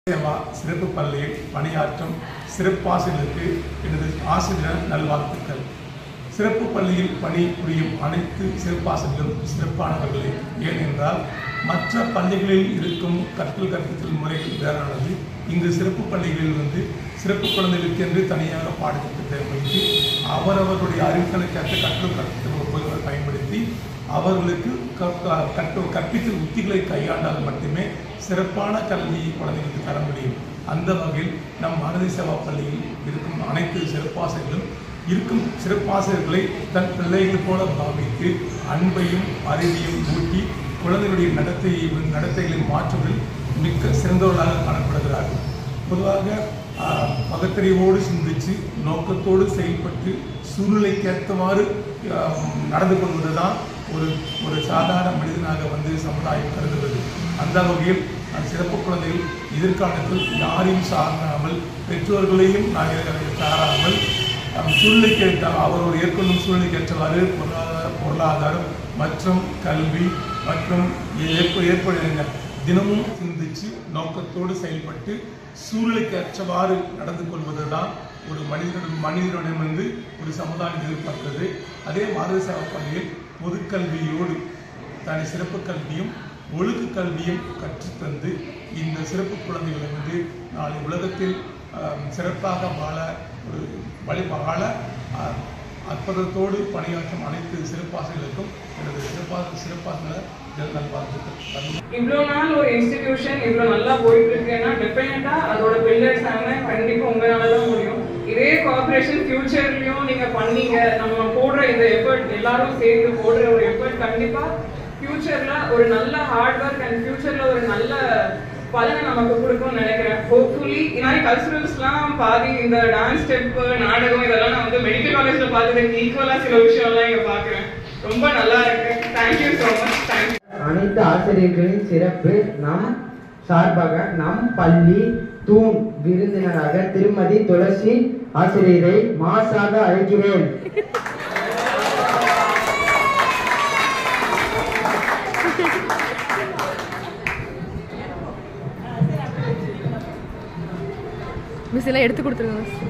சேவா சிறப்பு பள்ளியில் பணியாற்றும் சிறப்பாசிரியருக்கு எனது ஆசிரியர் நல்வாழ்த்துக்கள் சிறப்பு பள்ளியில் பணிபுரியும் அனைத்து சிறப்பாசிரியர்களும் சிறப்பானவர்களே ஏனென்றால் மற்ற பள்ளிகளில் இருக்கும் கற்றல் கற்பித்தல் முறைகள் வேறானது இங்கு சிறப்பு பள்ளிகளில் வந்து சிறப்பு குழந்தைகளுக்கென்று தனியாக பாடத்திட்டத்தை வைத்து அவரவர்களுடைய அறிவுகளுக்கேற்ற கற்றல் கற்பித்தல் முறைகளை பயன்படுத்தி அவர்களுக்கு க- க- கற்று கற்பித்தல் உத்திகளை கையாண்டால் மட்டுமே சிறப்பான கல்வியை குழந்தைகளுக்கு தர முடியும் அந்த வகையில் நம் மனதை சேவா பள்ளியில் இருக்கும் அனைத்து சிறப்பாசிரியர்களும் இருக்கும் சிறப்பாசிரியர்களை தன் பிள்ளைகள் போல பாவித்து அன்பையும் அறிவையும் ஊட்டி குழந்தைகளுடைய நடத்தையை நடத்தைகளை மாற்றுவதில் மிக்க சிறந்தவர்களாக காணப்படுகிறார்கள் பொதுவாக ஆஹ், பகுத்தறிவோடு சிந்திச்சு நோக்கத்தோடு செயல்பட்டு சூழ்நிலைக்கேற்றவாறு ஆஹ், நடந்து கொள்வதுதான் ஒரு ஒரு சாதாரண மனிதனாக வந்து சமுதாயம் கருதுவது அந்த வகையில் அந்த சிறப்பு குழந்தைகள் எதிர்காலத்தில் யாரையும் சாராமல் பெற்றோர்களையும் நாங்கள் சாராமல் அஹ், சூழ்நிலைக்கேற்ற அவரோடு ஏற்கொள்ளும் சூழ்நிலைக்கேற்றவாறு பொருளாதார பொருளாதாரம் மற்றும் கல்வி மற்றும் ஏற்ப ஏற்படுகின்ற தினமும் சிந்திச்சு நோக்கத்தோடு செயல்பட்டு சூழ்நிலைக்கேற்றவாறு நடந்து கொள்வதுதான் ஒரு மனிதனுடன் மனிதனிடமிருந்து ஒரு சமுதாயம் எதிர்பார்க்கிறது அதே மாதவ சேவை பள்ளியில் பொதுக்கல்வியோடு தனி சிறப்பு கல்வியும் ஒழுக்க கல்வியும் கற்றுத்தந்து இந்த சிறப்பு குழந்தைகளை வந்து நாளை உலகத்தில் ஆஹ், சிறப்பாக வாழ ஒரு வழி வாழ ஆஹ், அற்புதத்தோடு பணியாற்றும் அனைத்து சிறப்பாசிரியர்களுக்கும் எனது சிறப்பாக சிறப்பாக நல்வாழ்த்துக்கள் இவ்வளோ நாள் ஒரு இன்ஸ்டிடியூஷன் இவ்வளோ நல்லா போயிட்டு இருக்குன்னா டெஃபினட்டா அதோட பில்லர்ஸ் ஆன கண்டிப்பா உங்களால தான் முடியும் இதே கோஆபரேஷன் ஃபியூச்சர்லயும் நீங்க பண்ணீங்க நம்ம போடுற இந்த எஃபர்ட் எல்லாரும் சேர்ந்து போடுற ஒரு எஃபர்ட் கண்டிப்பா ஃபியூச்சர்ல ஒரு நல்ல ஹார்ட் ஒர்க் அண்ட் ஃபியூச்சர்ல ஒரு நல்ல பலனை நமக்கு கொடுக்கும்னு நினைக்கிறேன் ஹோப்ஃபுல்லி இந்த மாதிரி கல்ச்சுரல்ஸ்லாம் பாதி இந்த டான்ஸ் ஸ்டெப் நாடகம் இதெல்லாம் நான் வந்து மெடிக்கல் காலேஜ்ல பார்த்ததுக்கு ஈக்குவலா சில விஷயம்லாம் இங்க பாக்குறேன் ரொம்ப நல்லா இருக்கு தேங்க்யூ ஸோ மச் தேங்க்யூ அனைத்து ஆசிரியர்களின் சிறப்பு நம் சார்பாக நம் பள்ளி தூண் விருந்தினராக திருமதி துளசி ஆசிரியரை மாசாக அழைக்கிறேன் மிஸ் எல்லாம் எடுத்து கொடுத்துருங்க மிஸ்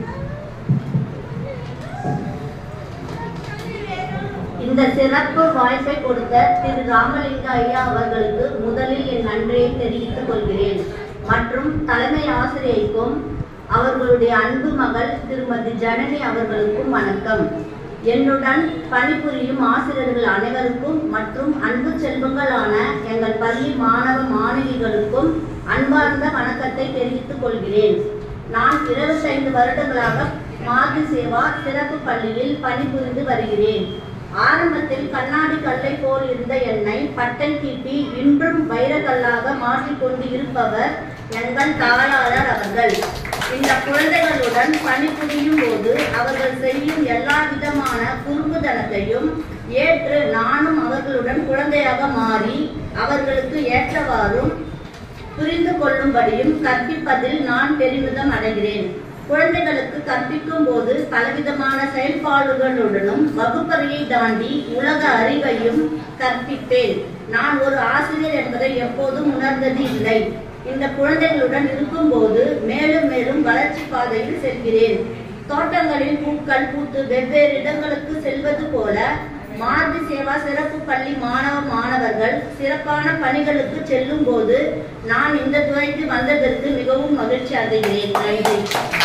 இந்த சிறப்பு வாய்ப்பை கொடுத்த திரு ராமலிங்க ஐயா அவர்களுக்கு முதலில் என் நன்றியை தெரிவித்துக் கொள்கிறேன் மற்றும் தலைமை ஆசிரியைக்கும் அவர்களுடைய அன்பு மகள் திருமதி ஜனனி அவர்களுக்கும் வணக்கம் என்னுடன் பணிபுரியும் ஆசிரியர்கள் அனைவருக்கும் மற்றும் அன்பு செல்வங்களான எங்கள் பள்ளி மாணவ மாணவிகளுக்கும் அன்பார்ந்த வணக்கத்தை தெரிவித்துக் கொள்கிறேன் நான் 25 வருடங்களாக மாதி சேவா சிறப்பு பள்ளியில் பணிபுரிந்து வருகிறேன் ஆரம்பத்தில் கண்ணாடி கல்லை போல் இருந்த என்னை பட்டை தீட்டி இன்றும் வைரக்கல்லாக மாற்றிக்கொண்டு இருப்பவர் எங்கள் தாயாளர் அவர்கள் இந்த குழந்தைகளுடன் பணிபுரியும் போது அவர்கள் செய்யும் எல்லா விதமான குறும்புதனத்தையும் ஏற்று நானும் அவர்களுடன் குழந்தையாக மாறி அவர்களுக்கு ஏற்றவாறும் புரிந்து கொள்ளும்படியும் கற்பிப்பதில் நான் பெருமிதம் அடைகிறேன் குழந்தைகளுக்கு கற்பிக்கும் போது பலவிதமான செயல்பாடுகளுடனும் வகுப்பறையை தாண்டி உலக அறிவையும் கற்பிப்பேன் நான் ஒரு ஆசிரியர் என்பதை எப்போதும் உணர்ந்தது இல்லை இந்த குழந்தைகளுடன் இருக்கும்போது மேலும் மேலும் வளர்ச்சி பாதையில் செல்கிறேன் தோட்டங்களில் பூக்கள் பூத்து வெவ்வேறு இடங்களுக்கு செல்வது போல மார்பு சேவா சிறப்பு பள்ளி மாணவ மாணவர்கள் சிறப்பான பணிகளுக்கு செல்லும் போது நான் இந்த துறைக்கு வந்ததற்கு மிகவும் மகிழ்ச்சி அடைகிறேன் நன்றி